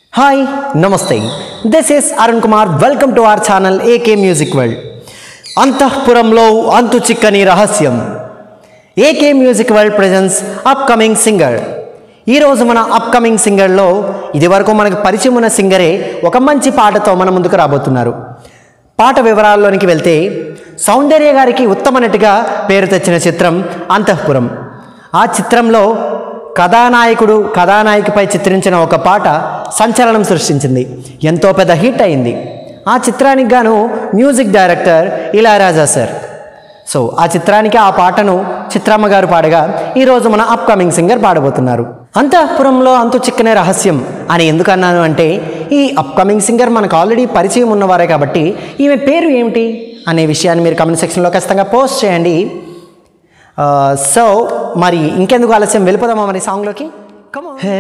hi namaste this is Arun Kumar welcome to our channel AK music world అంతఃపురంలో అంతు చిక్కని రహస్యం AK music world presents upcoming singer ఈరోజు మన అప్కమింగ్ సింగర్లో ఇదివరకు మనకు పరిచయం ఉన్న సింగరే ఒక మంచి పాటతో మన ముందుకు రాబోతున్నారు పాట వివరాల్లోనికి వెళ్తే సౌందర్య గారికి ఉత్తమ నటిగా పేరు తెచ్చిన చిత్రం అంతఃపురం ఆ చిత్రంలో కథానాయకుడు కథానాయికపై చిత్రించిన ఒక పాట సంచలనం సృష్టించింది ఎంతో పెద్ద హిట్ అయింది ఆ చిత్రానికి గాను music director Ilaiyaraaja sir so ఆ చిత్రానికి ఆ పాటను చిత్రమ్మ గారు పాడగా ఈరోజు మన అప్కమింగ్ సింగర్ పాడబోతున్నారు అంతఃపురంలో అంతు చిక్కనే రహస్యం అని ఎందుకు అన్నాను అంటే ఈ అప్కమింగ్ సింగర్ మనకు ఆల్రెడీ పరిచయం ఉన్నవారే కాబట్టి ఈమె పేరు ఏమిటి అనే విషయాన్ని మీరు కమెంట్ సెక్షన్లో ఖచ్చితంగా పోస్ట్ చేయండి సో మరి ఇంకెందుకు ఆలస్యం వెళ్ళిపోదామా మరి సాంగ్లోకి కమో హే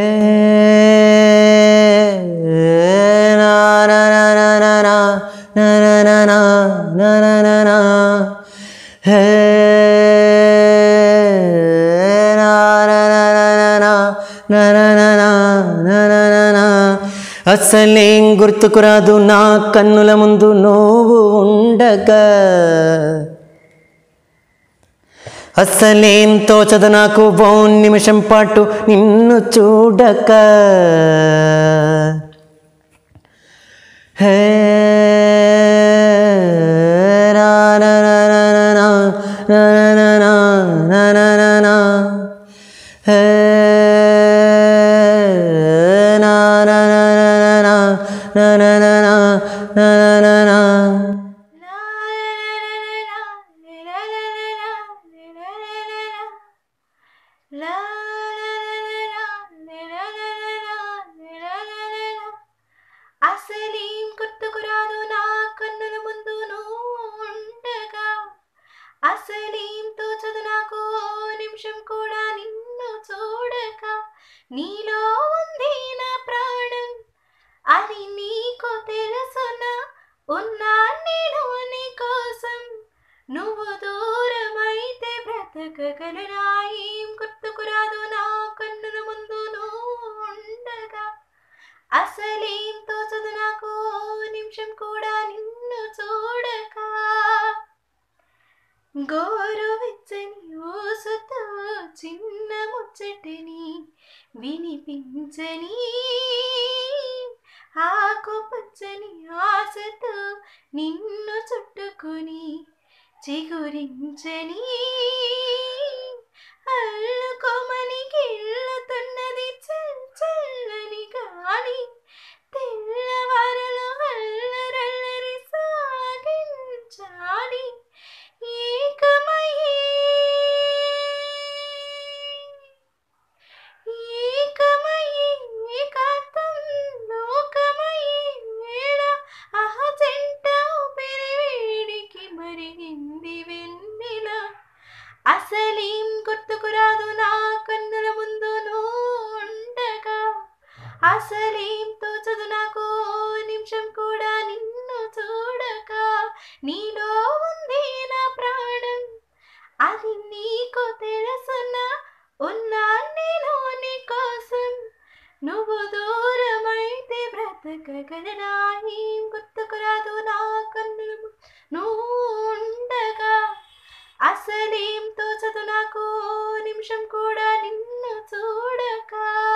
నా నా నా నా నా నా నా నా నా నా నా నా నా హే నా నా నా నా నా నా నా నా నా నా నా నా నా అసలేం గుర్తుకురాదు నా కన్నుల ముందు నువ్వు ఉండగా అస్సలేం తోచదు నాకు ఓ నిమిషం పాటు నిన్ను చూడక హే నా నా నా నా నా నా నా నా నా నా నా నా హే నా నా నా నా నా నా నా నా నా నా నా నా అసలేం గుర్తుకురాదు నా కన్నుల ముందు నువ్వు ఉండగా అసలేం తోచదు నాకు ఓ నిమిషం కూడా నిన్ను చూడక నీలో ఉంది నా ప్రాణం అది నీకు తెలుసునా ఉన్నా నేను నీ కోసం నువ్వు దూరమైతే బ్రతకగలనా ఏం గుర్తుకురాదు నా కన్నుల ముందు నువ్వు ఉండగా అసలేం తోచదు నాకు ఓ నిమిషం కూడా నిన్ను చూడక గోరువెచ్చని ఊసుతో చిన్న ముచ్చటని వినిపించని ఆకుపచ్చని ఆశతో నిన్ను చుట్టుకుని చిగురించని అల్లుకోమని గిల్లుతున్నది చల్ చల్లని గాలి తెల్లవారలో అల్లరల్లరి సాగించాలి ఏకమయ్యే ఏకమయ్యే ఏకాంతం లోకమయ్యే వేళ ఆహ చెంట ఊపిరి వేడికి మరిగింది వెన్నెల అసలేం గుర్తుకురాదు నా కన్నుల ముందు నువ్వు ఉండగా అసలేం తోచదు నాకు ఓ నిమిషం కూడా నిన్ను చూడక నీలో ఉంది నా ప్రాణం అది నీకు తెలుసునా ఉన్నా నేను నీ కోసం నువ్వు దూరమైతే బ్రతకగలనా ఏం గుర్తుకురాదు నా కన్నుల ము- నువ్వు ఉండగా అసలేం తోచదు నాకు ఓ నిమిషం కూడా నిన్ను చూడక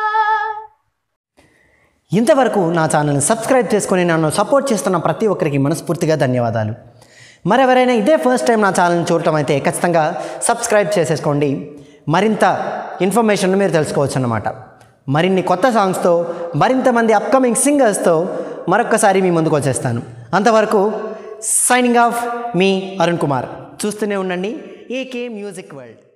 ఇంతవరకు నా ఛానల్ని సబ్స్క్రైబ్ చేసుకొని నన్ను సపోర్ట్ చేస్తున్న ప్రతి ఒక్కరికి మనస్ఫూర్తిగా ధన్యవాదాలు మరెవరైనా ఇదే ఫస్ట్ టైం నా ఛానల్ని చూడటం అయితే ఖచ్చితంగా సబ్స్క్రైబ్ చేసేసుకోండి మరింత ఇన్ఫర్మేషన్ మీరు తెలుసుకోవచ్చు అన్నమాట మరిన్ని కొత్త సాంగ్స్తో మరింత మంది అప్కమింగ్ సింగర్స్తో మరొక్కసారి మీ ముందుకు వచ్చేస్తాను అంతవరకు సైనింగ్ ఆఫ్ మీ అరుణ్ కుమార్ చూస్తూనే ఉండండి ఏకే మ్యూజిక్ వరల్డ్